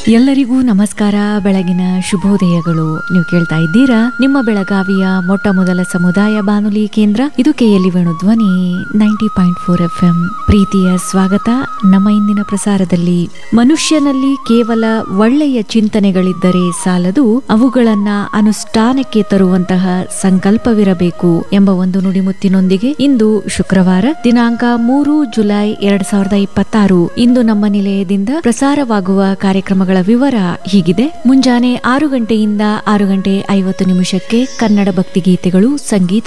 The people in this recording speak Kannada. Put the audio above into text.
ಎಲ್ಲರಿಗೂ ನಮಸ್ಕಾರ ಬೆಳಗಿನ ಶುಭೋದಯಗಳು ನೀವು ಕೇಳ್ತಾ ಇದ್ದೀರಾ ನಿಮ್ಮ ಬೆಳಗಾವಿಯ ಮೊಟ್ಟ ಮೊದಲ ಸಮುದಾಯ ಬಾನುಲಿ ಕೇಂದ್ರ ಇದು KLE Venu Dhwani ninety point four F M ಪ್ರೀತಿಯ ಸ್ವಾಗತ ನಮ್ಮ ಇಂದಿನ ಪ್ರಸಾರದಲ್ಲಿ ಮನುಷ್ಯನಲ್ಲಿ ಕೇವಲ ಒಳ್ಳೆಯ ಚಿಂತನೆಗಳಿದ್ದರೆ ಸಾಲದು ಅವುಗಳನ್ನ ಅನುಷ್ಠಾನಕ್ಕೆ ತರುವಂತಹ ಸಂಕಲ್ಪವಿರಬೇಕು ಎಂಬ ಒಂದು ನುಡಿಮುತ್ತಿನೊಂದಿಗೆ ಇಂದು ಶುಕ್ರವಾರ ದಿನಾಂಕ ಮೂರು ಜುಲೈ ಎರಡ್ ಸಾವಿರದ ಇಪ್ಪತ್ತಾರು ಇಂದು ನಮ್ಮ ನಿಲಯದಿಂದ ಪ್ರಸಾರವಾಗುವ ಕಾರ್ಯಕ್ರಮಗಳ ವಿವರ ಹೀಗಿದೆ ಮುಂಜಾನೆ ಆರು ಗಂಟೆಯಿಂದ ಆರು ಗಂಟೆ ಐವತ್ತು ನಿಮಿಷಕ್ಕೆ ಕನ್ನಡ ಭಕ್ತಿಗೀತೆಗಳು ಸಂಗೀತ